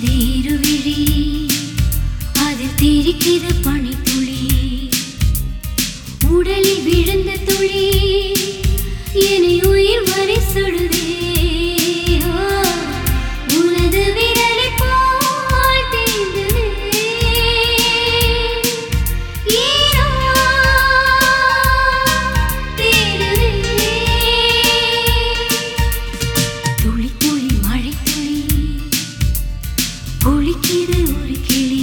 ரசிக்கிறது இருவிழி அதில் தெரிக்கிறது பனித்துளி உடலில் விழுந்த துளி என்னை உயிர் வரை சுடுதே ஓ, உனது விரலைப் போல் தீண்டுதே. ஈரோ தேடுதே. துளி துளி மழை துளி குளிக்கிறது ஒரு கிளி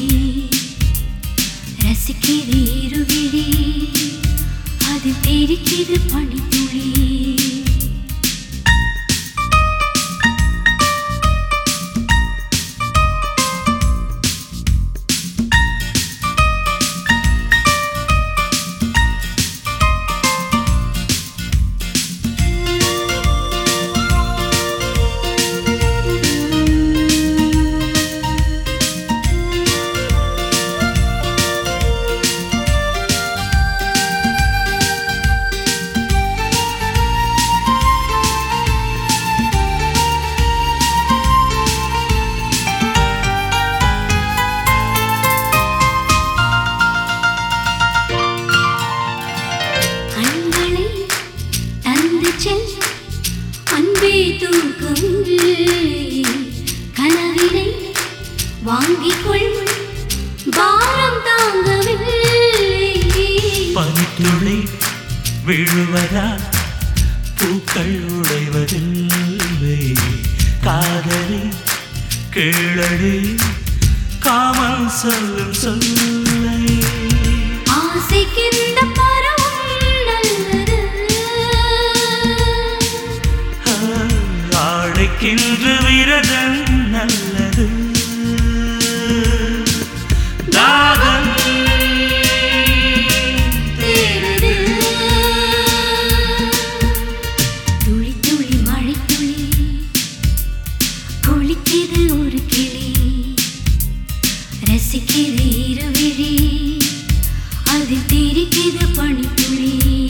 ரசிக்கிறது இருவிழி அது தெரிக்கிறது பனித்துளி கண்களை தந்து செல் அன்பே தூக்கமில்லை கனவினை வாங்கிக் கொள் பாரம் தாங்கவில்லை பனித்துளி விழுவதா பூக்கள் உடைவதில்லை காதலி கேளடி காமல் சொல்லும் சொல்லை ஆசைக்கிந்த பருவம் நல்லது ஆ, ஆடைக்கின்று விரதம் நல்லது தாகம் தேடுது துளி துளி மழை துளி குளிக்கிறது ஒரு கிளி ரசிக்கிறது இருவிழி அதில் தெரிக்கிறது பனித்துளி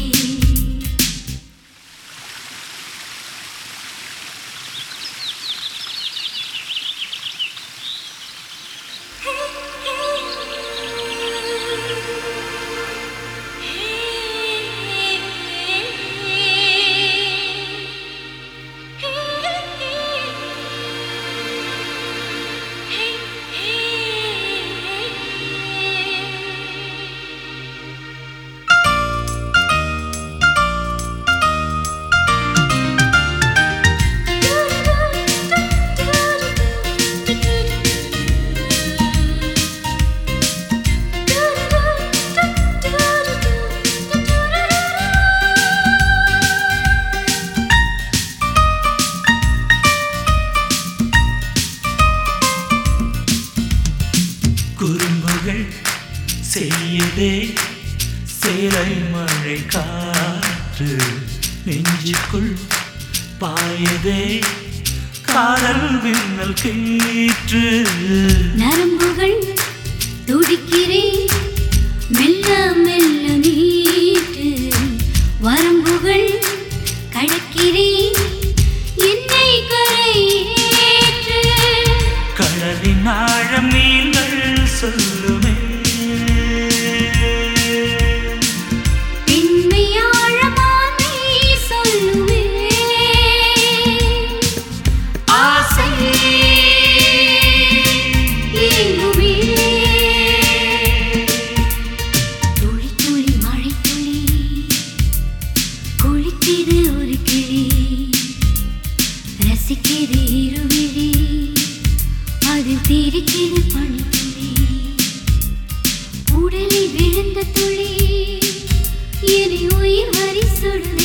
குறும்புகள் செய்யதே சேலை மழை காற்று நெஞ்சுக்குள் பாயதே காதல் விண்ணல் கீற்று நரம்புகள் துடிக்கிறேன் மெல்ல மெல்ல நீட்டு வரம்புகள் கடக்கிறேன் என்னை கரையேற்று கடலின் ஆழம் நீங்கள் சொல்லுமே பெண்மையாழமானை சொல்லுவேன் ஆசை ஏங்குவே துளி துளி மழை துளி குளிக்கிறது ஒரு கிளி ரசிக்கிறது இருவிழி அதில் தெரிக்கிறது பனித்துளி உடலில் விழுந்த துளி என்னை உயிர் வரி சுடுதே